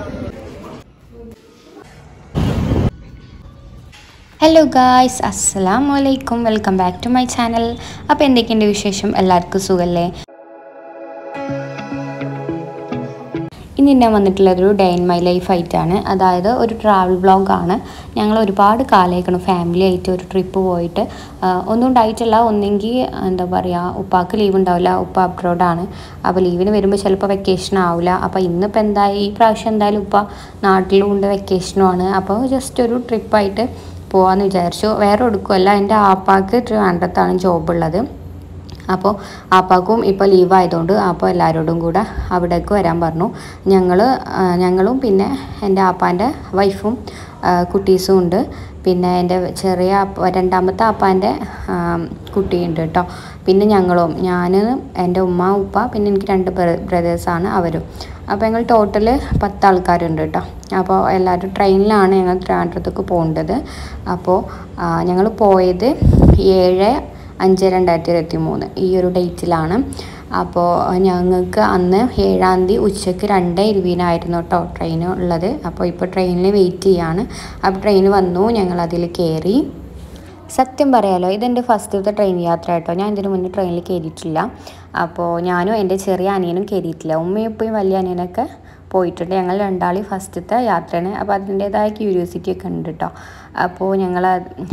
Hello guys അസ്സലാം വലൈക്കും welcome back to my channel അപ്പോൾ എന്തൊക്കെയുണ്ട് വിശേഷം എല്ലാവർക്കും സുഖല്ലേ ഇന്ന് ഞാൻ വന്നിട്ടുള്ളതൊരു ഡേ ഇൻ മൈ ലൈഫ് ആയിട്ടാണ് അതായത് ഒരു ട്രാവൽ വ്ളോഗാണ് ഞങ്ങൾ ഒരുപാട് കാലമായിക്കണം ഫാമിലി ആയിട്ട് ഒരു ട്രിപ്പ് പോയിട്ട് ആ, ഒന്നും ഉണ്ടായിട്ടില്ല ഒന്നെങ്കിൽ എന്താ പറയുക ഉപ്പാക്ക് ലീവ് ഉണ്ടാവില്ല ഉപ്പ അബ്രോഡാണ് അപ്പോൾ ലീവിന് വരുമ്പോൾ ചിലപ്പോൾ വെക്കേഷൻ ആവില്ല അപ്പോൾ ഇന്നിപ്പോൾ എന്തായി ഈ പ്രാവശ്യം എന്തായാലും ഉപ്പ നാട്ടിലും ഉണ്ട് വെക്കേഷനുമാണ് അപ്പോൾ ജസ്റ്റ് ഒരു ട്രിപ്പായിട്ട് പോകാമെന്ന് വിചാരിച്ചു വേറെ എടുക്കുമല്ല എൻ്റെ ആപ്പാക്ക് ട്രിവാൻഡ്രത്താണ് ജോബ് ഉള്ളത് അപ്പോൾ ആപ്പാക്കും ഇപ്പോൾ ലീവ് ആയതുകൊണ്ട് അപ്പോൾ എല്ലാവരോടും കൂടെ അവിടേക്ക് വരാൻ പറഞ്ഞു ഞങ്ങൾ ഞങ്ങളും പിന്നെ എൻ്റെ ആപ്പാൻ്റെ വൈഫും ആ, കുട്ടീസും ഉണ്ട് പിന്നെ എൻ്റെ ചെറിയ ആപ്പ രണ്ടാമത്തെ ആപ്പാൻ്റെ കുട്ടിയുണ്ട് കേട്ടോ പിന്നെ ഞങ്ങളും ഞാൻ എൻ്റെ ഉമ്മ ഉപ്പ പിന്നെ എനിക്ക് രണ്ട് ബ്രദേഴ്സാണ് അവരും അപ്പോൾ ഞങ്ങൾ ടോട്ടൽ പത്ത് ആൾക്കാരുണ്ട് കേട്ടോ അപ്പോൾ എല്ലാവരും ട്രെയിനിലാണ് ഞങ്ങൾ ട്രിവാൻഡ്രത്തേക്ക് പോകേണ്ടത് അപ്പോൾ ഞങ്ങൾ പോയത് ഏഴ് അഞ്ച് രണ്ടായിരത്തി ഇരുപത്തി മൂന്ന് ഈ ഒരു ഡേറ്റിലാണ് അപ്പോൾ ഞങ്ങൾക്ക് അന്ന് ഏഴാം തീയതി ഉച്ചയ്ക്ക് രണ്ട് ഇരുപതിനായിരുന്നു കേട്ടോ ട്രെയിൻ ഉള്ളത് അപ്പോൾ ഇപ്പോൾ ട്രെയിനിൽ വെയിറ്റ് ചെയ്യാണ് അപ്പോൾ ട്രെയിൻ വന്നു ഞങ്ങൾ അതിൽ കയറി സത്യം പറയാലോ ഇതെൻ്റെ ഫസ്റ്റത്തെ ട്രെയിൻ യാത്ര കേട്ടോ ഞാൻ ഇതിന് മുന്നേ ട്രെയിനിൽ കയറിയിട്ടില്ല അപ്പോൾ ഞാനും എൻ്റെ ചെറിയ അനിയനും കയറിയിട്ടില്ല ഉമ്മയും ഉപ്പയും വലിയ അനിയനൊക്കെ പോയിട്ടുണ്ട് ഞങ്ങൾ രണ്ടാളി ഫസ്റ്റത്തെ യാത്രയാണ് അപ്പോൾ അതിൻ്റേതായ ക്യൂരിയോസിറ്റി ഒക്കെ ഉണ്ട് കേട്ടോ അപ്പോൾ ഞങ്ങൾ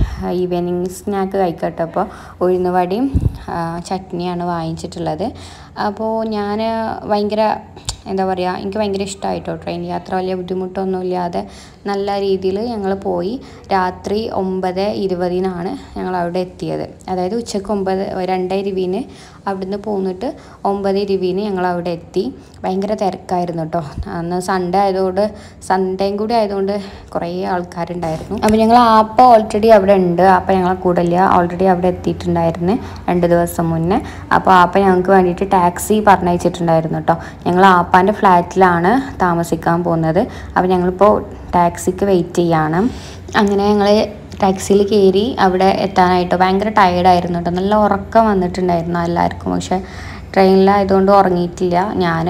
ഈവനിങ് സ്നാക്ക് കഴിക്കട്ടെ അപ്പോൾ ഉഴുന്നുവടയും ആ, ചട്നിയാണ് വാങ്ങിച്ചിട്ടുള്ളത് അപ്പോൾ ഞാൻ ഭയങ്കര എന്താ പറയുക എനിക്ക് ഭയങ്കര ഇഷ്ടമായിട്ടോ ട്രെയിൻ യാത്ര വലിയ ബുദ്ധിമുട്ടൊന്നും ഇല്ലാതെ നല്ല രീതിയിൽ ഞങ്ങൾ പോയി രാത്രി ഒമ്പത് ഇരുപതിനാണ് ഞങ്ങൾ അവിടെ എത്തിയത് അതായത് ഉച്ചയ്ക്ക് ഒമ്പത് രണ്ട് ഇരുപതിന് അവിടുന്ന് പോന്നിട്ട് ഒമ്പത് ഇരുപതിന് ഞങ്ങൾ അവിടെ എത്തി ഭയങ്കര തിരക്കായിരുന്നു കേട്ടോ അന്ന് സൺഡേ ആയതുകൊണ്ട് സൺഡേയും കൂടി ആയതുകൊണ്ട് കുറേ ആൾക്കാരുണ്ടായിരുന്നു അപ്പോൾ ഞങ്ങൾ ആപ്പ ഓൾറെഡി അവിടെ ഉണ്ട് ആപ്പ ഞങ്ങളെ കൂടെ ഇല്ല ഓൾറെഡി അവിടെ എത്തിയിട്ടുണ്ടായിരുന്നു രണ്ട് ദിവസം മുന്നേ അപ്പോൾ ആപ്പ ഞങ്ങൾക്ക് വേണ്ടിയിട്ട് ടാക്സി പറഞ്ഞയച്ചിട്ടുണ്ടായിരുന്നു കേട്ടോ ഞങ്ങൾ ആപ്പാൻ്റെ ഫ്ലാറ്റിലാണ് താമസിക്കാൻ പോകുന്നത് അപ്പോൾ ഞങ്ങളിപ്പോൾ ടാക്സിക്ക് വെയിറ്റ് ചെയ്യാണ് അങ്ങനെ ഞങ്ങൾ ടാക്സിയിൽ കയറി അവിടെ എത്താനായിട്ട് ഭയങ്കര ടയേർഡായിരുന്നു കേട്ടോ നല്ല ഉറക്കം വന്നിട്ടുണ്ടായിരുന്നു എല്ലാവർക്കും പക്ഷേ ട്രെയിനിലായതുകൊണ്ട് ഉറങ്ങിയിട്ടില്ല ഞാൻ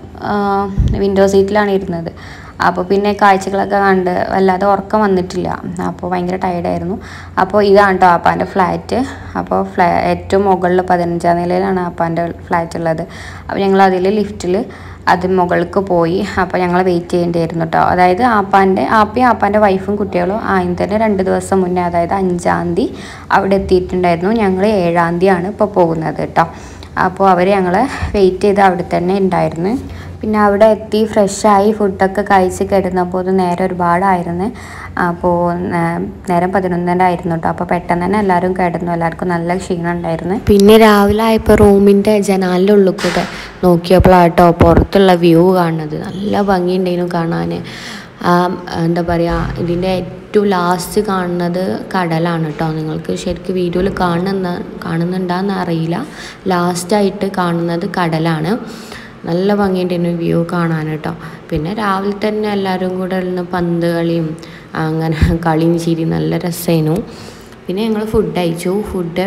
വിൻഡോ സീറ്റിലാണ് ഇരുന്നത് അപ്പോൾ പിന്നെ കാഴ്ചകളൊക്കെ കണ്ട് വല്ലാതെ ഉറക്കം വന്നിട്ടില്ല അപ്പോൾ ഭയങ്കര ടയേർഡായിരുന്നു അപ്പോൾ ഇതാണ് കേട്ടോ ആപ്പാൻ്റെ ഫ്ലാറ്റ് അപ്പോൾ ഫ്ലാ ഏറ്റവും മുകളിൽ പതിനഞ്ചാം നിലയിലാണ് ആപ്പാൻ്റെ ഫ്ലാറ്റ് ഉള്ളത് അപ്പോൾ ഞങ്ങൾ അതിൽ ലിഫ്റ്റിൽ അത് മുകൾക്ക് പോയി അപ്പോൾ ഞങ്ങൾ വെയിറ്റ് ചെയ്യേണ്ടിയായിരുന്നു കേട്ടോ അതായത് ആപ്പാൻ്റെ ആപ്പയും ആപ്പാൻ്റെ വൈഫും കുട്ടികളും ആദ്യം തന്നെ രണ്ട് ദിവസം മുന്നേ അതായത് അഞ്ചാം തീയതി അവിടെ എത്തിയിട്ടുണ്ടായിരുന്നു ഞങ്ങൾ ഏഴാം തീയതിയാണ് ഇപ്പോൾ പോകുന്നത് കേട്ടോ അപ്പോൾ അവർ ഞങ്ങളെ വെയിറ്റ് ചെയ്ത് അവിടെ തന്നെ ഉണ്ടായിരുന്നു പിന്നെ അവിടെ എത്തി ഫ്രഷായി ഫുഡൊക്കെ കഴിച്ച് കിടന്നപ്പോൾ ഇത് നേരെ ഒരുപാടായിരുന്നു അപ്പോൾ നേ- നേരം പതിനൊന്നര ആയിരുന്നു കേട്ടോ അപ്പോൾ പെട്ടെന്ന് തന്നെ എല്ലാവരും കിടന്നു എല്ലാവർക്കും നല്ല ക്ഷീണം ഉണ്ടായിരുന്നു പിന്നെ രാവിലെ ആയപ്പോൾ റൂമിൻ്റെ ജനാലിൻ്റെ ഉള്ളിൽ കൂടെ നോക്കിയപ്പോഴാട്ടോ പുറത്തുള്ള വ്യൂ കാണുന്നത് നല്ല ഭംഗിയുണ്ടായിരുന്നു കാണാൻ ആ, എന്താ പറയുക ഇതിൻ്റെ ഏറ്റവും ലാസ്റ്റ് കാണുന്നത് കടലാണ് കേട്ടോ നിങ്ങൾക്ക് ശരിക്കും വീഡിയോയിൽ കാണുന്ന കാണുന്നുണ്ടാന്ന് അറിയില്ല ലാസ്റ്റായിട്ട് കാണുന്നത് കടലാണ് നല്ല ഭംഗിയുണ്ടായിരുന്നു വ്യൂ കാണാൻ കേട്ടോ പിന്നെ രാവിലെ തന്നെ എല്ലാവരും കൂടെ ഇരുന്ന് പന്ത് കളിയും അങ്ങനെ കളിയും ചിരി നല്ല രസമായിരുന്നു പിന്നെ ഞങ്ങൾ ഫുഡ് അയച്ചു ഫുഡ്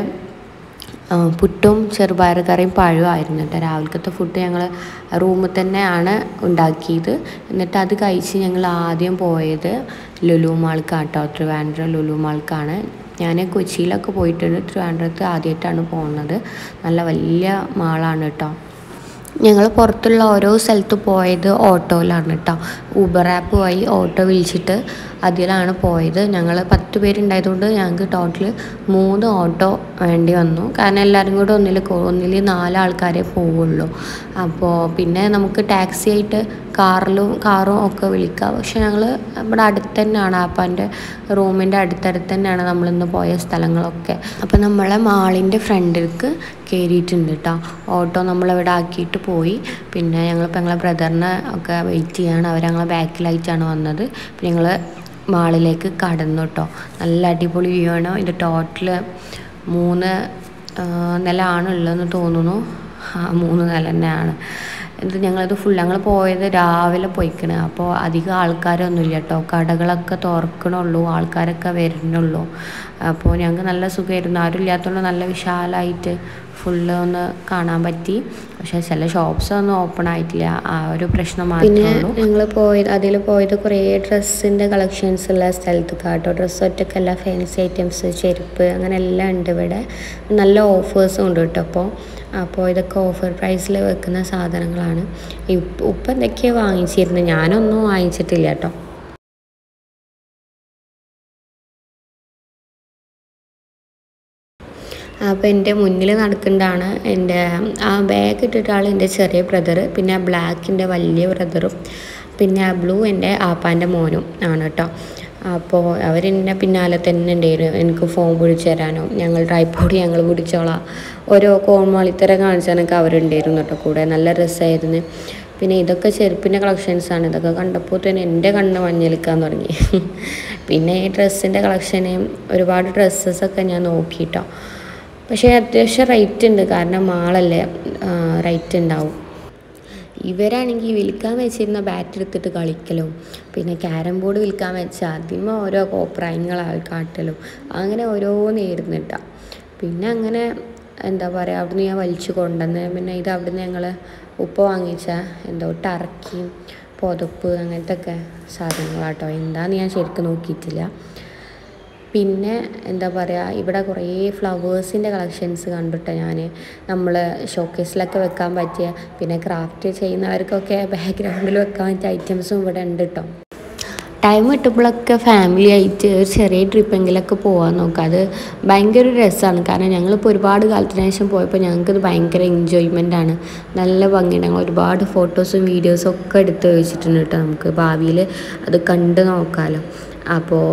ആ, പുട്ടും ചെറുപയർ കറിയും പഴമായിരുന്നു കേട്ടോ രാവിലത്തെ ഫുഡ് ഞങ്ങൾ റൂമിൽ തന്നെയാണ് ഉണ്ടാക്കിയത് എന്നിട്ട് അത് കഴിച്ച് ഞങ്ങൾ ആദ്യം പോയത് ലുലു മാൾക്കാട്ടോ ട്രിവാൻഡ്രം ലുലു മാൾക്കാണ് ഞാൻ കൊച്ചിയിലൊക്കെ പോയിട്ടുണ്ട് ട്രിവാൻഡ്രത്ത് ആദ്യമായിട്ടാണ് പോകുന്നത് നല്ല വലിയ മാളാണ് കേട്ടോ ഞങ്ങൾ പുറത്തുള്ള ഓരോ സ്ഥലത്ത് പോയത് ഓട്ടോയിലാണ് കേട്ടോ ഊബർ ആപ്പ് വഴി ഓട്ടോ വിളിച്ചിട്ട് അതിലാണ് പോയത് ഞങ്ങൾ പത്ത് പേരുണ്ടായതുകൊണ്ട് ഞങ്ങൾക്ക് ടോട്ടൽ മൂന്ന് ഓട്ടോ വേണ്ടി വന്നു കാരണം എല്ലാവരും കൂടെ ഒന്നിൽ ഒന്നിൽ നാല് ആൾക്കാരെ പോവുള്ളൂ അപ്പോൾ പിന്നെ നമുക്ക് ടാക്സി ആയിട്ട് കാറിലും കാറും ഒക്കെ വിളിക്കാം പക്ഷെ ഞങ്ങൾ ഇവിടെ അടുത്ത് തന്നെയാണ് ആപ്പാൻ്റെ റൂമിൻ്റെ അടുത്തടുത്ത് തന്നെയാണ് നമ്മളിന്ന് പോയ സ്ഥലങ്ങളൊക്കെ അപ്പോൾ നമ്മളെ മാളിൻ്റെ ഫ്രണ്ടിലേക്ക് കയറിയിട്ടുണ്ട് കേട്ടോ ഓട്ടോ നമ്മളിവിടെ ആക്കിയിട്ട് പോയി പിന്നെ ഞങ്ങളിപ്പോൾ ഞങ്ങളെ ബ്രദറിനെ ഒക്കെ വെയിറ്റ് ചെയ്യാണ് അവർ ഞങ്ങളെ ബാക്കിലായിട്ടാണ് വന്നത് പിന്നെ ഞങ്ങൾ മാളിലേക്ക് കടന്നു കേട്ടോ നല്ല അടിപൊളി വ്യൂ ആണ് ഇതിൻ്റെ ടോട്ടൽ മൂന്ന് ആ, നില ആണ് ഉള്ളതെന്ന് തോന്നുന്നു ആ മൂന്ന് നില തന്നെയാണ് എന്നിട്ട് ഞങ്ങളത് ഫുൾ ഞങ്ങൾ പോയത് രാവിലെ പോയിക്കണ് അപ്പോൾ അധികം ആൾക്കാരൊന്നുമില്ല കേട്ടോ കടകളൊക്കെ തുറക്കണുള്ളൂ ആൾക്കാരൊക്കെ വരുന്നുള്ളൂ അപ്പോൾ ഞങ്ങൾക്ക് നല്ല സുഖമായിരുന്നു ആരും ഇല്ലാത്തതുകൊണ്ട് നല്ല വിശാലമായിട്ട് ഫുള്ള് ഒന്ന് കാണാൻ പറ്റി പക്ഷേ ചില ഷോപ്സ് ഒന്നും ഓപ്പൺ ആയിട്ടില്ല ആ ഒരു പ്രശ്നം പിന്നെ മാത്രമേ ഉള്ളൂ ഞങ്ങൾ പോയത് അതിൽ പോയത് കുറേ ഡ്രസ്സിൻ്റെ കളക്ഷൻസ് ഉള്ള സ്ഥലത്ത് കാട്ടോ ഡ്രസ്സ് ഒറ്റക്കല്ല ഫാൻസി ഐറ്റംസ് ചെരുപ്പ് അങ്ങനെ എല്ലാം ഉണ്ട് ഇവിടെ നല്ല ഓഫേഴ്സും ഉണ്ട് കേട്ടോ അപ്പോൾ അപ്പോൾ ഇതൊക്കെ ഓഫർ പ്രൈസിൽ വെക്കുന്ന സാധനങ്ങളാണ് ഇപ്പ ഉപ്പ് എന്തൊക്കെയാണ് വാങ്ങിച്ചിരുന്നത് ഞാനൊന്നും വാങ്ങിച്ചിട്ടില്ല കേട്ടോ അപ്പോൾ എൻ്റെ മുന്നിൽ നടക്കുന്നതാണ് എൻ്റെ ആ ബാഗ് ഇട്ടിട്ട് ആൾ എൻ്റെ ചെറിയ ബ്രദർ പിന്നെ ബ്ലാക്കിൻ്റെ വലിയ ബ്രദറും പിന്നെ ബ്ലൂ എൻ്റെ ആപ്പാൻ്റെ മോനും ആണ് കേട്ടോ അപ്പോൾ അവരെന്നെ പിന്നാലെ തന്നെ ഉണ്ടായിരുന്നു എനിക്ക് ഫോൺ പിടിച്ചു തരാനോ ഞങ്ങൾ ട്രൈപ്പോഡ് ഞങ്ങൾ പിടിച്ചോളാം ഓരോ കോൺമാളിത്തരം കാണിച്ചാനൊക്കെ അവരുണ്ടായിരുന്നു കേട്ടോ കൂടെ നല്ല രസമായിരുന്നു പിന്നെ ഇതൊക്കെ ചെരുപ്പിൻ്റെ കളക്ഷൻസാണ് ഇതൊക്കെ കണ്ടപ്പോൾ തന്നെ എൻ്റെ കണ്ണ് മഞ്ഞളിക്കാൻ തുടങ്ങി പിന്നെ ഈ ഡ്രസ്സിൻ്റെ കളക്ഷന് ഒരുപാട് ഡ്രസ്സസൊക്കെ ഞാൻ നോക്കിയിട്ടോ പക്ഷേ അത്യാവശ്യം റേറ്റ് ഉണ്ട് കാരണം മാളല്ലേ റേറ്റ് ഉണ്ടാവും ഇവരാണെങ്കിൽ വിൽക്കാൻ വെച്ചിരുന്ന ബാറ്റ് എടുത്തിട്ട് കളിക്കലും പിന്നെ ക്യാരം ബോർഡ് വിൽക്കാൻ വെച്ചാൽ അതിന്മേ ഓരോ കോപ്രായങ്ങൾ കാട്ടലും അങ്ങനെ ഓരോന്നായിരുന്നു കേട്ടോ പിന്നെ അങ്ങനെ എന്താ പറയുക അവിടുന്ന് ഞാൻ വലിച്ചു കൊണ്ടുവന്ന് പിന്നെ ഇത് അവിടുന്ന് ഞങ്ങൾ ഉപ്പ് വാങ്ങിച്ച എന്തോ ടർക്കിയും പുതപ്പ് അങ്ങനത്തെ ഒക്കെ സാധനങ്ങളാട്ടോ എന്താണെന്ന് ഞാൻ ശരിക്കും നോക്കിയിട്ടില്ല പിന്നെ എന്താ പറയുക ഇവിടെ കുറേ ഫ്ലവേഴ്സിൻ്റെ കളക്ഷൻസ് കണ്ടിട്ട് ഞാൻ നമ്മൾ ഷോക്കേസിലൊക്കെ വെക്കാൻ പറ്റിയ പിന്നെ ക്രാഫ്റ്റ് ചെയ്യുന്നവർക്കൊക്കെ ബാക്ക്ഗ്രൗണ്ടിൽ വെക്കാൻ പറ്റിയ ഐറ്റംസും ഇവിടെ ഉണ്ട് കേട്ടോ ടൈം കിട്ടുമ്പോഴൊക്കെ ഫാമിലി ആയിട്ട് ഒരു ചെറിയ ട്രിപ്പെങ്കിലൊക്കെ പോകാൻ നോക്കുക അത് ഭയങ്കര ഒരു രസമാണ് കാരണം ഞങ്ങളിപ്പോൾ ഒരുപാട് കാലത്തിന് ശേഷം പോയപ്പോൾ ഞങ്ങൾക്കത് ഭയങ്കര എൻജോയ്മെൻ്റ് ആണ് നല്ല ഭംഗിയുണ്ട് ഞങ്ങൾ ഒരുപാട് ഫോട്ടോസും വീഡിയോസും ഒക്കെ എടുത്ത് വെച്ചിട്ടുണ്ട് കേട്ടോ നമുക്ക് ഭാവിയിൽ അത് കണ്ട് നോക്കാമല്ലോ അപ്പോൾ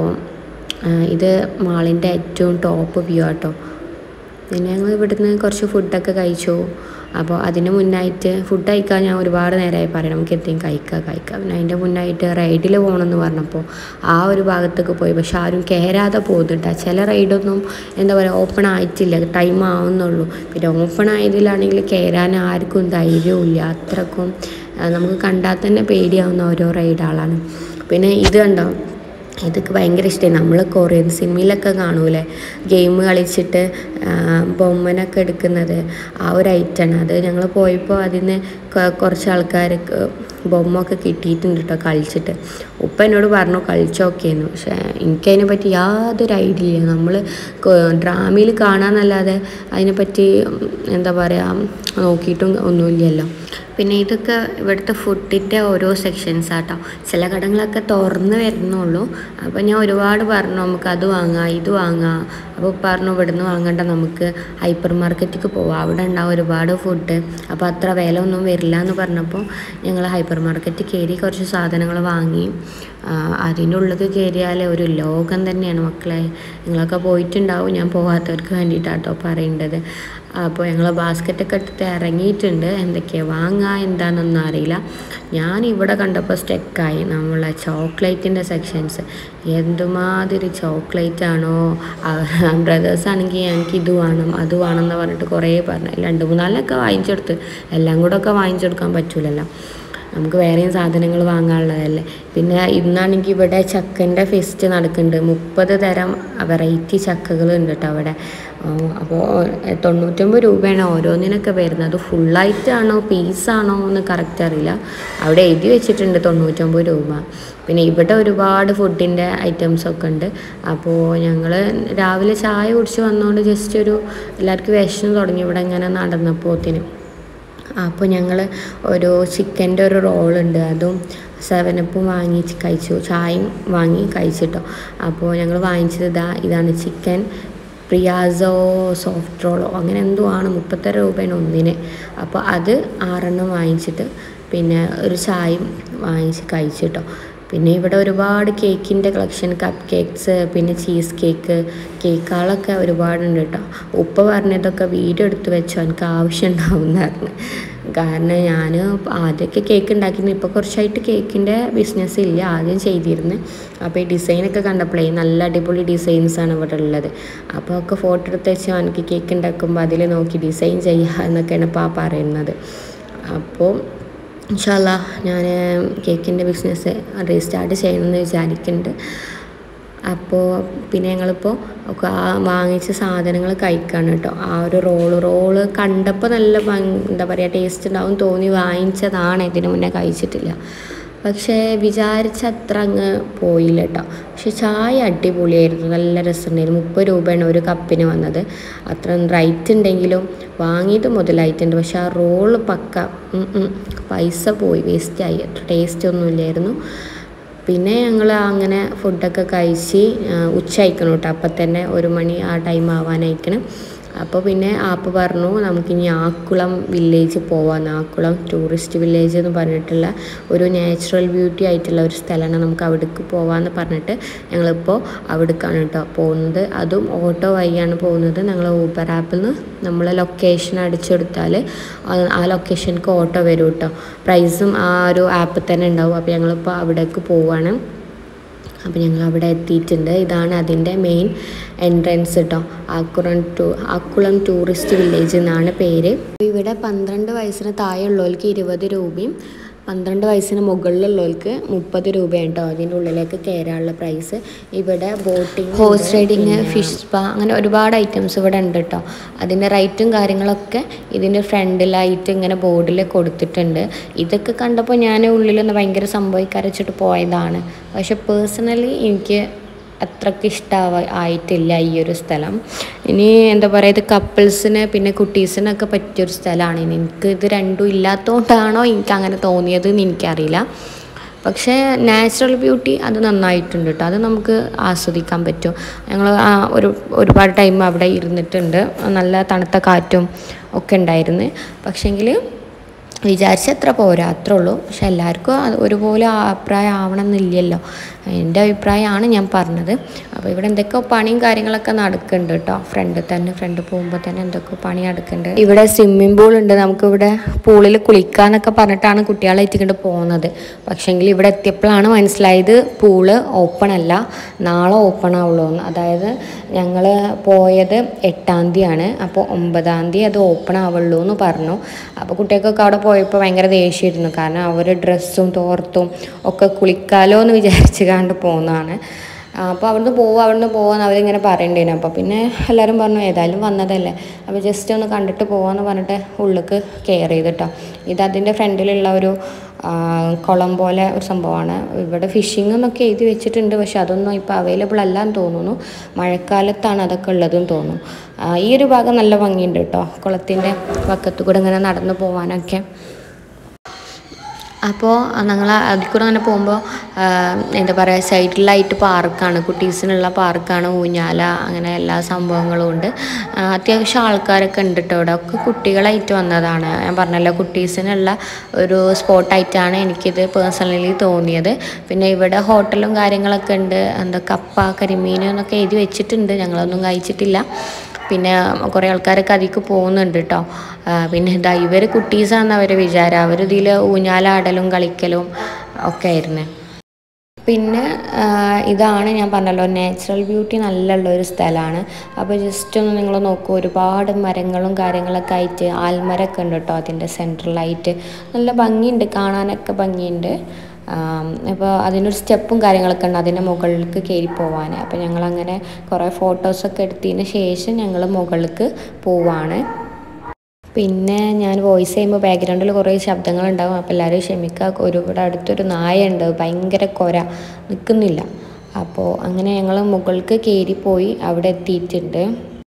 ഇത് മാളിൻ്റെ ഏറ്റവും ടോപ്പ് വ്യൂ ആട്ടോ പിന്നെ ഞങ്ങൾ ഇവിടുന്ന് കുറച്ച് ഫുഡൊക്കെ കഴിച്ചു അപ്പോൾ അതിന് മുന്നായിട്ട് ഫുഡ് കഴിക്കാൻ ഞാൻ ഒരുപാട് നേരമായി പറയണം നമുക്ക് എന്തെങ്കിലും കഴിക്കുക കഴിക്കുക പിന്നെ അതിൻ്റെ മുന്നായിട്ട് റൈഡിൽ പോകണമെന്ന് പറഞ്ഞപ്പോൾ ആ ഒരു ഭാഗത്തേക്ക് പോയി പക്ഷെ ആരും കയറാതെ പോകുന്നുണ്ട് ചില റൈഡൊന്നും എന്താ പറയുക ഓപ്പൺ ആയിട്ടില്ല ടൈം ആവുന്നുള്ളൂ പിന്നെ ഓപ്പൺ ആയതിലാണെങ്കിൽ കയറാൻ ആർക്കും ധൈര്യവും ഇല്ല അത്രക്കും ആ, നമുക്ക് കണ്ടാൽ തന്നെ പേടിയാവുന്ന ഓരോ റൈഡുകളാണ് പിന്നെ ഇത് കണ്ടോ ഇതൊക്കെ ഭയങ്കര ഇഷ്ടമായി നമ്മൾ കൊറിയൻ സിനിമയിലൊക്കെ കാണൂലേ ഗെയിം കളിച്ചിട്ട് ആ, ബൊമ്മനൊക്കെ എടുക്കുന്നത് ആ ഒരു ഐറ്റമാണ് അത് ഞങ്ങൾ പോയപ്പോൾ അതിന് കൊ- കുറച്ച് ആൾക്കാർക്ക് ബൊമ്മ ഒക്കെ കിട്ടിയിട്ടുണ്ട് കേട്ടോ കളിച്ചിട്ട് ഉപ്പ എന്നോട് പറഞ്ഞു കളിച്ചോക്കേന്ന് പക്ഷേ എനിക്കതിനെ പറ്റി യാതൊരു ഐഡിയ ഇല്ല നമ്മൾ ഡ്രാമയിൽ കാണാന്നല്ലാതെ അതിനെപ്പറ്റി ഉം, എന്താ പറയുക നോക്കിയിട്ടും ഒന്നുമില്ലല്ലോ പിന്നെ ഇതൊക്കെ ഇവിടുത്തെ ഫുഡിൻ്റെ ഓരോ സെക്ഷൻസ് ആട്ടോ ചില കടകളൊക്കെ തുറന്ന് വരുന്നുള്ളൂ അപ്പോൾ ഞാൻ ഒരുപാട് പറഞ്ഞു നമുക്ക് അത് വാങ്ങാം ഇത് വാങ്ങാം അപ്പോൾ പറഞ്ഞു ഇവിടുന്ന് വാങ്ങണ്ട നമുക്ക് ഹൈപ്പർ മാർക്കറ്റിലേക്ക് പോവാം അവിടെ ഉണ്ടാവും ഒരുപാട് ഫുഡ് അപ്പോൾ അത്ര വില ഒന്നും വരില്ല എന്ന് പറഞ്ഞപ്പോൾ ഞങ്ങൾ ഹൈപ്പർ മാർക്കറ്റിൽ കയറി കുറച്ച് സാധനങ്ങൾ വാങ്ങി ആ, അതിൻ്റെ ഉള്ളിൽ കയറിയാൽ ഒരു ലോകം തന്നെയാണ് മക്കളെ നിങ്ങളൊക്കെ പോയിട്ടുണ്ടാവും ഞാൻ പോകാത്തവർക്ക് വേണ്ടിയിട്ടാട്ടോ പറയേണ്ടത് അപ്പോൾ ഞങ്ങൾ ബാസ്ക്കറ്റൊക്കെ എടുത്ത് ഇറങ്ങിയിട്ടുണ്ട് എന്തൊക്കെയാണ് വാങ്ങുക എന്താണെന്നൊന്നും അറിയില്ല ഞാൻ ഇവിടെ കണ്ടപ്പോൾ സ്റ്റെക്കായി നമ്മളെ ചോക്ലേറ്റിൻ്റെ സെക്ഷൻസ് എന്തുമാതിരി ചോക്ലേറ്റ് ആണോ ബ്രദേഴ്സ് ആണെങ്കിൽ എനിക്ക് ഇത് വേണം അത് വേണം എന്ന് പറഞ്ഞിട്ട് കുറേ പറഞ്ഞു രണ്ട് മൂന്നാലൊക്കെ വാങ്ങിച്ചെടുത്ത് എല്ലാം കൂടെ ഒക്കെ വാങ്ങിച്ചെടുക്കാൻ പറ്റൂലല്ലോ നമുക്ക് വേറെയും സാധനങ്ങൾ വാങ്ങാനുള്ളതല്ലേ പിന്നെ ഇന്നാണെങ്കിൽ ഇവിടെ ചക്കൻ്റെ ഫെസ്റ്റ് നടക്കുന്നുണ്ട് മുപ്പത് തരം വെറൈറ്റി ചക്കകളുണ്ട് കേട്ടോ അവിടെ അപ്പോൾ തൊണ്ണൂറ്റൊമ്പത് രൂപയാണ് ഓരോന്നിനൊക്കെ വരുന്നത് അത് ഫുള്ളായിട്ടാണോ പീസാണോ എന്ന് കറക്റ്റ് അറിയില്ല അവിടെ എഴുതി വെച്ചിട്ടുണ്ട് തൊണ്ണൂറ്റൊമ്പത് രൂപ പിന്നെ ഇവിടെ ഒരുപാട് ഫുഡിൻ്റെ ഐറ്റംസ് ഒക്കെ ഉണ്ട് അപ്പോൾ ഞങ്ങൾ രാവിലെ ചായ കുടിച്ച് വന്നുകൊണ്ട് ജസ്റ്റ് ഒരു എല്ലാവർക്കും വിഷമം തുടങ്ങി ഇവിടെ ഇങ്ങനെ നടന്നപ്പോത്തിന് അപ്പോൾ ഞങ്ങൾ ഒരു ചിക്കൻ്റെ ഒരു റോളുണ്ട് അതും സെവനപ്പും വാങ്ങി കഴിച്ചു ചായയും വാങ്ങി കഴിച്ചിട്ടോ അപ്പോൾ ഞങ്ങൾ വാങ്ങിച്ചത് ഇതാ ഇതാണ് ചിക്കൻ പ്രിയാസോ സോഫ്റ്റ് റോളോ അങ്ങനെ എന്തോ ആണ് മുപ്പത്തര രൂപയാണ് ഒന്നിന് അപ്പോൾ അത് ആറെണ്ണം വാങ്ങിച്ചിട്ട് പിന്നെ ഒരു ചായയും വാങ്ങിച്ച് കഴിച്ചിട്ടോ പിന്നെ ഇവിടെ ഒരുപാട് കേക്കിൻ്റെ കളക്ഷൻ കപ്പ് കേക്ക്സ് പിന്നെ ചീസ് കേക്ക് കേക്കുകളൊക്കെ ഒരുപാടുണ്ട് കേട്ടോ ഉപ്പ പറഞ്ഞതൊക്കെ വീഡിയോ എടുത്ത് വെച്ചോ എനിക്ക് ആവശ്യം ഉണ്ടാവുന്നതായിരുന്നു കാരണം ഞാൻ ആദ്യമൊക്കെ കേക്ക് ഉണ്ടാക്കിയിരുന്നു ഇപ്പോൾ കുറച്ചായിട്ട് കേക്കിൻ്റെ ബിസിനസ് ഇല്ല ആദ്യം ചെയ്തിരുന്നു അപ്പോൾ ഈ ഡിസൈനൊക്കെ കണ്ടപ്പോഴേ നല്ല അടിപൊളി ഡിസൈൻസാണ് ഇവിടെ ഉള്ളത് അപ്പോൾ ഒക്കെ ഫോട്ടോ എടുത്ത് വെച്ചാൽ എനിക്ക് കേക്ക് ഉണ്ടാക്കുമ്പോൾ അതിൽ നോക്കി ഡിസൈൻ ചെയ്യുക എന്നൊക്കെയാണ് ഇപ്പോൾ ആ പറയുന്നത് അപ്പോൾ ഇൻഷാല്ല ഞാൻ കേക്കിൻ്റെ ബിസിനസ് റീസ്റ്റാർട്ട് ചെയ്യണമെന്ന് വിചാരിക്കുന്നുണ്ട് അപ്പോൾ പിന്നെ ഞങ്ങളിപ്പോൾ ഒക്കെ ആ വാങ്ങിച്ച സാധനങ്ങൾ കഴിക്കാണ് കേട്ടോ ആ ഒരു റോള് റോള് കണ്ടപ്പോൾ നല്ല ഭംഗി എന്താ പറയുക ടേസ്റ്റ് ഉണ്ടാവും തോന്നി വാങ്ങിച്ചതാണ് ഇതിനു മുന്നേ കഴിച്ചിട്ടില്ല പക്ഷേ വിചാരിച്ച അത്ര അങ്ങ് പോയില്ല കേട്ടോ പക്ഷെ ചായ അടിപൊളിയായിരുന്നു നല്ല രസമുണ്ടായിരുന്നു മുപ്പത് രൂപയാണ് ഒരു കപ്പിന് വന്നത് അത്ര റൈറ്റ് ഉണ്ടെങ്കിലും വാങ്ങിയത് മുതലായിട്ടുണ്ട് പക്ഷെ ആ റോള് പക്ക ഉം ഉം. പൈസ പോയി വേസ്റ്റായി അത്ര ടേസ്റ്റ് ഒന്നും ഇല്ലായിരുന്നു പിന്നെ ഞങ്ങൾ അങ്ങനെ ഫുഡൊക്കെ കഴിച്ച് ആ, ഉച്ച അയക്കണം കേട്ടോ അപ്പം തന്നെ ഒരു മണി ആ ടൈം ആവാനായിക്കണം അപ്പോൾ പിന്നെ ആപ്പ് പറഞ്ഞു നമുക്കിനി ആക്കുളം വില്ലേജ് പോവാം ആക്കുളം ടൂറിസ്റ്റ് വില്ലേജ് എന്ന് പറഞ്ഞിട്ടുള്ള ഒരു നാച്ചുറൽ ബ്യൂട്ടി ആയിട്ടുള്ള ഒരു സ്ഥലമാണ് നമുക്ക് അവിടേക്ക് പോവാമെന്ന് പറഞ്ഞിട്ട് ഞങ്ങളിപ്പോൾ അവിടേക്കാണ് കേട്ടോ പോകുന്നത് അതും ഓട്ടോ വഴിയാണ് പോകുന്നത് ഞങ്ങൾ ഊബർ ആപ്പിൽ നിന്ന് നമ്മൾ ലൊക്കേഷൻ അടിച്ചെടുത്താൽ ആ- ആ ലൊക്കേഷനിലേക്ക് ഓട്ടോ വരും കേട്ടോ പ്രൈസും ആ ഒരു ആപ്പിൽ തന്നെ ഉണ്ടാവും അപ്പോൾ ഞങ്ങളിപ്പോൾ അവിടേക്ക് പോവുകയാണ് അപ്പോൾ ഞങ്ങൾ അവിടെ എത്തിയിട്ടുണ്ട് ഇതാണ് അതിൻ്റെ മെയിൻ എൻട്രൻസ് കേട്ടോ ആക്കുളം ടൂ ആക്കുളം ടൂറിസ്റ്റ് വില്ലേജ് എന്നാണ് പേര് ഇവിടെ പന്ത്രണ്ട് വയസ്സിന് താഴെയുള്ളവർക്ക് ഇരുപത് രൂപയും പന്ത്രണ്ട് വയസ്സിന് മുകളിലുള്ളവർക്ക് മുപ്പത് രൂപയാണ് കേട്ടോ അതിൻ്റെ ഉള്ളിലേക്ക് കയറാനുള്ള പ്രൈസ് ഇവിടെ boating horse riding fish spa അങ്ങനെ ഒരുപാട് ഐറ്റംസ് ഇവിടെ ഉണ്ട് കേട്ടോ അതിൻ്റെ റൈറ്റും കാര്യങ്ങളൊക്കെ ഇതിൻ്റെ ഫ്രണ്ടിലായിട്ട് ഇങ്ങനെ ബോർഡിൽ കൊടുത്തിട്ടുണ്ട് ഇതൊക്കെ കണ്ടപ്പോൾ ഞാൻ ഉള്ളിലൊന്ന് ഭയങ്കര സംഭവിക്കരച്ചിട്ട് പോയതാണ് പക്ഷെ പേഴ്സണലി എനിക്ക് അത്രയ്ക്ക് ഇഷ്ടമാവ ആയിട്ടില്ല ഈ ഒരു സ്ഥലം ഇനി എന്താ പറയുക ഇത് കപ്പിൾസിന് പിന്നെ കുട്ടീസിനൊക്കെ പറ്റിയൊരു സ്ഥലമാണ് ഇനി എനിക്ക് ഇത് രണ്ടും ഇല്ലാത്തതുകൊണ്ടാണോ എനിക്ക് അങ്ങനെ തോന്നിയത് എന്ന് എനിക്കറിയില്ല പക്ഷേ നാച്ചുറൽ ബ്യൂട്ടി അത് നന്നായിട്ടുണ്ട് കേട്ടോ അത് നമുക്ക് ആസ്വദിക്കാൻ പറ്റും ഞങ്ങൾ ഒരു ഒരുപാട് ടൈം അവിടെ ഇരുന്നിട്ടുണ്ട് നല്ല തണുത്ത കാറ്റും ഒക്കെ ഉണ്ടായിരുന്നു പക്ഷേങ്കിൽ വിചാരിച്ചത്ര പോരാ അത്രേ ഉള്ളൂ പക്ഷെ എല്ലാവർക്കും അത് ഒരുപോലെ അഭിപ്രായം ആവണമെന്നില്ലല്ലോ എൻ്റെ അഭിപ്രായമാണ് ഞാൻ പറഞ്ഞത് അപ്പോൾ ഇവിടെ എന്തൊക്കെയോ പണിയും കാര്യങ്ങളൊക്കെ നടക്കുന്നുണ്ട് കേട്ടോ ഫ്രണ്ടിൽ തന്നെ ഫ്രണ്ട് പോകുമ്പോൾ തന്നെ എന്തൊക്കെയോ പണി നടക്കുന്നുണ്ട് ഇവിടെ സ്വിമ്മിംഗ് പൂൾ ഉണ്ട് നമുക്കിവിടെ പൂളിൽ കുളിക്കാന്നൊക്കെ പറഞ്ഞിട്ടാണ് കുട്ടികളെ എത്തിക്കൊണ്ട് പോകുന്നത് പക്ഷേങ്കിൽ ഇവിടെ എത്തിയപ്പോഴാണ് മനസ്സിലായത് പൂള് ഓപ്പൺ അല്ല നാളെ ഓപ്പൺ ആവുള്ളൂ എന്ന് അതായത് ഞങ്ങൾ പോയത് എട്ടാം തീയതിയാണ് അപ്പോൾ ഒമ്പതാം തീയതി അത് ഓപ്പൺ ആവുള്ളൂ എന്ന് പറഞ്ഞു അപ്പോൾ കുട്ടികൾക്കൊക്കെ അവിടെ പോയപ്പോൾ ഭയങ്കര ദേഷ്യമായിരുന്നു കാരണം അവർ ഡ്രസ്സും തോർത്തും ഒക്കെ കുളിക്കാലോ എന്ന് വിചാരിച്ച് കണ്ട് പോകുന്നതാണ് അപ്പോൾ അവിടുന്ന് പോവുക അവിടുന്ന് പോവാന്ന് അവരിങ്ങനെ പറയണ്ടേനു അപ്പോൾ പിന്നെ എല്ലാവരും പറഞ്ഞു ഏതായാലും വന്നതല്ലേ അപ്പോൾ ജസ്റ്റ് ഒന്ന് കണ്ടിട്ട് പോവാന്ന് പറഞ്ഞിട്ട് ഉള്ളിലേക്ക് കെയർ ചെയ്തിട്ടോ ഇത് അതിൻ്റെ ഫ്രണ്ടിലുള്ള ഒരു ആ, കുളം പോലെ ഒരു സംഭവമാണ് ഇവിടെ ഫിഷിംഗ് എന്നൊക്കെ എഴുതി വെച്ചിട്ടുണ്ട് പക്ഷെ അതൊന്നും ഇപ്പോൾ അവൈലബിൾ അല്ലാന്ന് തോന്നുന്നു മഴക്കാലത്താണ് അതൊക്കെ ഉള്ളതെന്ന് തോന്നുന്നു ആ, ഈ ഒരു ഭാഗം നല്ല ഭംഗിയുണ്ട് കേട്ടോ കുളത്തിൻ്റെ പക്കത്ത് കൂടെ ഇങ്ങനെ നടന്നു പോകാനൊക്കെ അപ്പോൾ ഞങ്ങൾ അതിൽ കൂടെ അങ്ങനെ പോകുമ്പോൾ എന്താ പറയുക സൈഡിലായിട്ട് പാർക്കാണ് കുട്ടീസിനുള്ള പാർക്കാണ് ഊഞ്ഞാല അങ്ങനെ എല്ലാ സംഭവങ്ങളും ഉണ്ട് ആ, അത്യാവശ്യം ആൾക്കാരൊക്കെ ഉണ്ട് കേട്ടോ ഇവിടെ ഒക്കെ കുട്ടികളായിട്ട് വന്നതാണ് ഞാൻ പറഞ്ഞല്ലോ കുട്ടീസിനുള്ള ഒരു സ്പോട്ടായിട്ടാണ് എനിക്കിത് പേഴ്സണലി തോന്നിയത് പിന്നെ ഇവിടെ ഹോട്ടലും കാര്യങ്ങളൊക്കെ ഉണ്ട് എന്താ കപ്പ കരിമീൻ എന്നൊക്കെ എഴുതി വെച്ചിട്ടുണ്ട് ഞങ്ങളൊന്നും കഴിച്ചിട്ടില്ല പിന്നെ കുറേ ആൾക്കാരൊക്കെ അതിലേക്ക് പോകുന്നുണ്ട് കേട്ടോ ആ, പിന്നെ ഇതാ ഇവർ കുട്ടീസാന്ന് അവരെ വിചാരം അവർ ഇതിൽ ഊഞ്ഞാലാടലും കളിക്കലും ഒക്കെ ആയിരുന്നു പിന്നെ ആ, ഇതാണ് ഞാൻ പറഞ്ഞല്ലോ നാച്ചുറൽ ബ്യൂട്ടി നല്ലുള്ള ഒരു സ്ഥലമാണ് അപ്പോൾ ജസ്റ്റ് ഒന്ന് നിങ്ങൾ നോക്കൂ ഒരുപാട് മരങ്ങളും കാര്യങ്ങളൊക്കെ ആയിട്ട് ആൽമരമൊക്കെ ഉണ്ട് കേട്ടോ അതിൻ്റെ സെൻട്രലായിട്ട് നല്ല ഭംഗിയുണ്ട് കാണാനൊക്കെ ഭംഗിയുണ്ട് അപ്പോൾ അതിനൊരു സ്റ്റെപ്പും കാര്യങ്ങളൊക്കെ ഉണ്ട് അതിൻ്റെ മുകളിലേക്ക് കയറി പോവാൻ അപ്പോൾ ഞങ്ങളങ്ങനെ കുറേ ഫോട്ടോസൊക്കെ എടുത്തതിന് ശേഷം ഞങ്ങൾ മുകളിലേക്ക് പോവാണ് പിന്നെ ഞാൻ വോയിസ് ചെയ്യുമ്പോൾ ബാക്ക്ഗ്രൗണ്ടിൽ കുറേ ശബ്ദങ്ങളുണ്ടാകും അപ്പോൾ എല്ലാവരും ക്ഷമിക്കുക ഒരു ഇവിടെ അടുത്തൊരു നായ ഉണ്ട് ഭയങ്കര കൊര നിൽക്കുന്നില്ല അപ്പോൾ അങ്ങനെ ഞങ്ങൾ മുകൾക്ക് കയറിപ്പോയി അവിടെ എത്തിയിട്ടുണ്ട്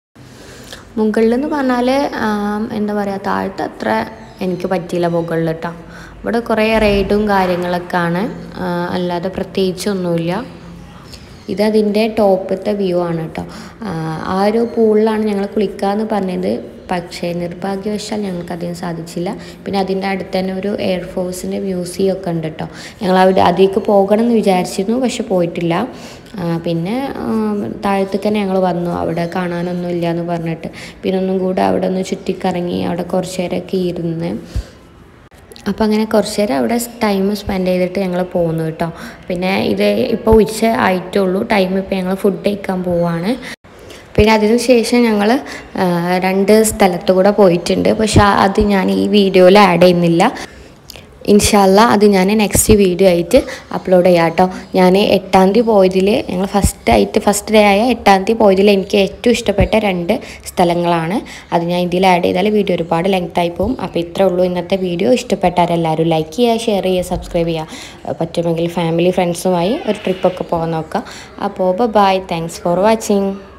മുകളിൽ എന്ന് പറഞ്ഞാൽ എന്താ പറയുക താഴത്തെ അത്ര എനിക്ക് പറ്റിയില്ല മുകളിൽ കേട്ടോ ഇവിടെ കുറേ റൈഡും കാര്യങ്ങളൊക്കെയാണ് ആ, അല്ലാതെ പ്രത്യേകിച്ചൊന്നുമില്ല ഇതതിൻ്റെ ടോപ്പത്തെ വ്യൂ ആണ് കേട്ടോ ആ, ആ ഒരു പൂളിലാണ് ഞങ്ങൾ കുളിക്കാമെന്ന് പറഞ്ഞത് പക്ഷേ നിർഭാഗ്യവശാൽ ഞങ്ങൾക്ക് അതിന് സാധിച്ചില്ല പിന്നെ അതിൻ്റെ അടുത്ത് തന്നെ ഒരു എയർഫോഴ്സിൻ്റെ മ്യൂസിയം ഒക്കെ ഉണ്ട് കേട്ടോ ഞങ്ങൾ അവിടെ അതിലേക്ക് പോകണം എന്ന് വിചാരിച്ചിരുന്നു പക്ഷെ പോയിട്ടില്ല ആ, പിന്നെ താഴത്തേക്ക് തന്നെ ഞങ്ങൾ വന്നു അവിടെ കാണാനൊന്നും ഇല്ല എന്ന് പറഞ്ഞിട്ട് പിന്നെ ഒന്നും കൂടെ അവിടെ ഒന്ന് ചുറ്റിക്കറങ്ങി അവിടെ കുറച്ച് നേരമൊക്കെ ഇരുന്ന് അപ്പോൾ അങ്ങനെ കുറച്ച് നേരം അവിടെ ടൈം സ്പെൻഡ് ചെയ്തിട്ട് ഞങ്ങൾ പോകുന്നു കേട്ടോ പിന്നെ ഇത് ഇപ്പോൾ ഉച്ച ആയിട്ടുള്ളൂ ടൈം ഇപ്പോൾ ഞങ്ങൾ ഫുഡ് കഴിക്കാൻ പോവാണ് പിന്നെ അതിന് ശേഷം ഞങ്ങൾ രണ്ട് സ്ഥലത്ത് കൂടെ പോയിട്ടുണ്ട് പക്ഷെ അത് ഞാൻ ഈ വീഡിയോയിൽ ആഡ് ചെയ്യുന്നില്ല ഇൻഷാല്ല അത് ഞാൻ നെക്സ്റ്റ് വീഡിയോ ആയിട്ട് അപ്ലോഡ് ചെയ്യാം കേട്ടോ ഞാൻ എട്ടാം തീയതി പോയതിൽ ഞങ്ങൾ ഫസ്റ്റ് ആയിട്ട് ഫസ്റ്റ് ഡേ ആയ എട്ടാം തീയതി പോയതിൽ എനിക്ക് ഏറ്റവും ഇഷ്ടപ്പെട്ട രണ്ട് സ്ഥലങ്ങളാണ് അത് ഞാൻ ഇതിൽ ആഡ് ചെയ്താൽ വീഡിയോ ഒരുപാട് ലെങ്ത് ആയി പോകും അപ്പോൾ ഇത്രേ ഉള്ളൂ ഇന്നത്തെ വീഡിയോ ഇഷ്ടപ്പെട്ടാരെല്ലാവരും ലൈക്ക് ചെയ്യുക ഷെയർ ചെയ്യുക സബ്സ്ക്രൈബ് ചെയ്യുക പറ്റുമെങ്കിൽ ഫാമിലി ഫ്രണ്ട്സുമായി ഒരു ട്രിപ്പൊക്കെ പോകാൻ നോക്കുക അപ്പോൾ ബൈ താങ്ക്സ് ഫോർ വാച്ചിങ്